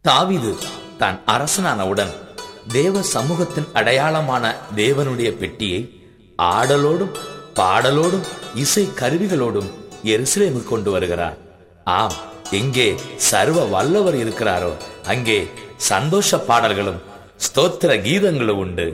தாவீது தான் அரசனானவுடன் தேவ சமூகத்தின் அடையாளமான தேவனுடைய பெட்டியை ஆடலோடும் பாடலோடும் இசை கருவிகளோடும் எருசலேமுக்கு கொண்டு வருகிறார் ஆம் எங்கே சர்வ வல்லவர் இருக்கிறாரோ அங்கே சந்தோஷ பாடல்களும் ஸ்தோத்திர கீதங்களும் உண்டு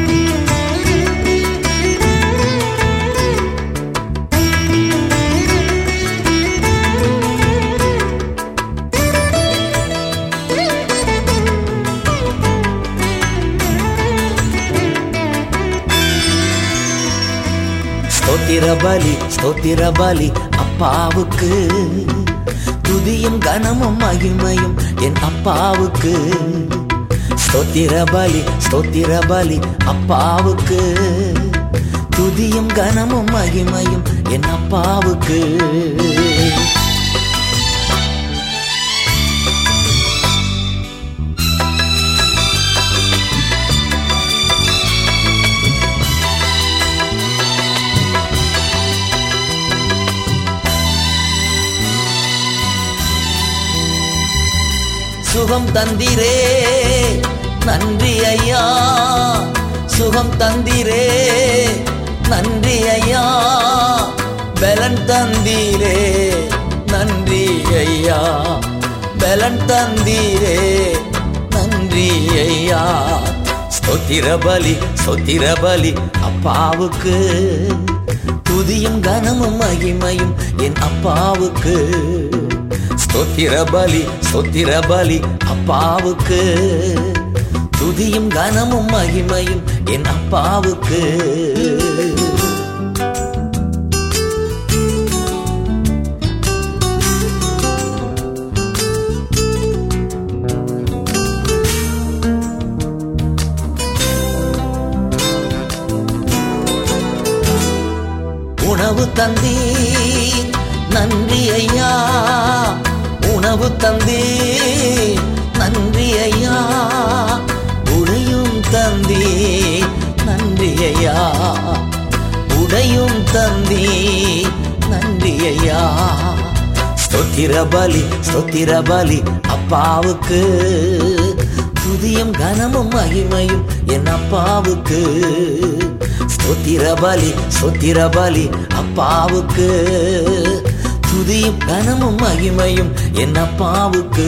ஸ்தோத்திர பலி ஸ்தோத்திர பலி அப்பாவுக்கு துதியும் கனமும் மகிமையும் என் அப்பாவுக்கு ஸ்தோத்திர பலி ஸ்தோத்திர பலி அப்பாவுக்கு துதியும் கனமும் மகிமையும் என் அப்பாவுக்கு சுகம் தந்திரே நன்றி ஐயா சுகம் தந்திரே நன்றி ஐயா பலன் தந்தீரே நன்றி ஐயா பலன் தந்தீரே நன்றி ஐயா ஸ்தோத்திர பலி ஸ்தோத்திர பலி அப்பாவுக்கு துதியும் கனமும் மகிமையும் என் அப்பாவுக்கு ஸ்தோத்திர பலி ஸ்தோத்திர பலி அப்பாவுக்கு துதியும் கனமும் மகிமையும் என் அப்பாவுக்கு உணவு தந்தி நன்றி ஐயா உணவு தந்தி நன்றி ஐயா உடையும் தந்தி நன்றி ஐயா உடையும் தந்தி நன்றி ஐயா ஸ்தோத்திர பலி ஸ்தோத்திர பலி அப்பாவுக்கு துதியும் கனமும் மகிமையும் என் அப்பாவுக்கு ஸ்தோத்திர பலி ஸ்தோத்திர பலி அப்பாவுக்கு துதியும் கனமும் மகிமையும் என் அப்பாவுக்கு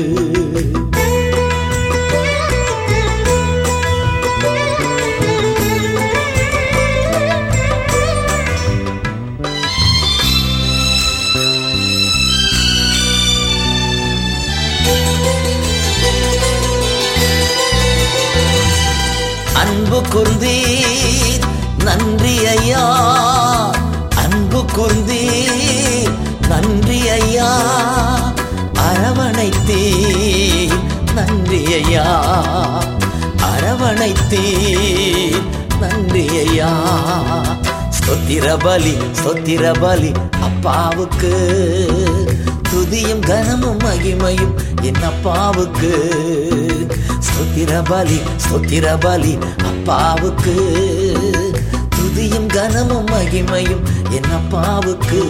அன்பு குருந்தி நன்றி ஐயா அன்பு குருந்தி நன்றி ஐயா அரவணைத்தீ நன்றி ஐயா அரவணைத்தீ நன்றி ஐயா ஸ்தோத்திர பலி ஸ்தோத்திர பலி அப்பாவுக்கு துதியும் கனமும் மகிமையும் என் அப்பாவுக்கு ஸ்தோத்திர பலி ஸ்தோத்திர பலி அப்பாவுக்கு துதியும் கனமும் மகிமையும் என் அப்பாவுக்கு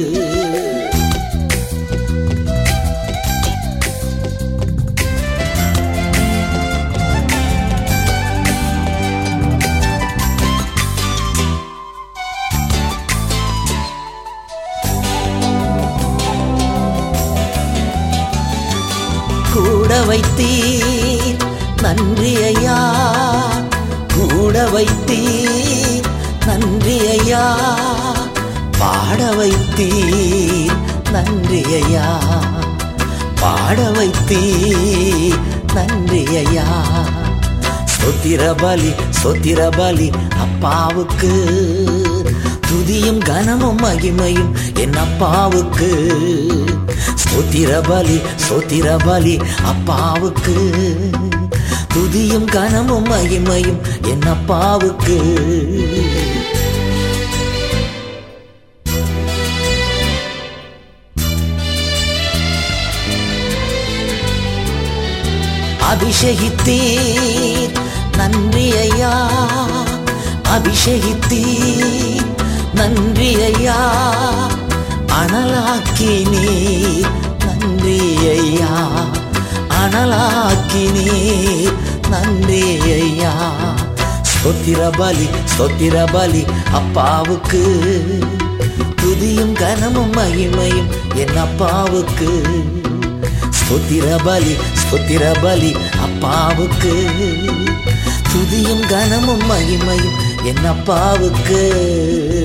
கூட வைத்தீர் நன்றி ஐயா கூட வைத்தீர் நன்றி ஐயா பாட வைத்தீர் நன்றி ஐயா பாட வைத்தீர் நன்றி ஐயா சொத்திர பலி சொத்திர பலி அப்பாவுக்கு துதியும் கனமும் மகிமையும் என் அப்பாவுக்கு ஸ்தோத்திர பலி ஸ்தோத்திர பலி அப்பாவுக்கு துதியும் கனமும் மகிமையும் என் அப்பாவுக்கு அபிஷேகித்தீர் நன்றி ஐயா அபிஷேகித்தீர் நன்றி ஐயா அனலாக்கி நீர் நன்றி ஐயா தனலாக்கினீர் நன்றி ஐயா ஸ்தோத்திர பலி ஸ்தோத்திர பலி அப்பாவுக்கு துதியும் கனமும் மகிமையும் என் அப்பாவுக்கு ஸ்தோத்திர பலி ஸ்தோத்திர பலி அப்பாவுக்கு துதியும் கனமும் மகிமையும் என் அப்பாவுக்கு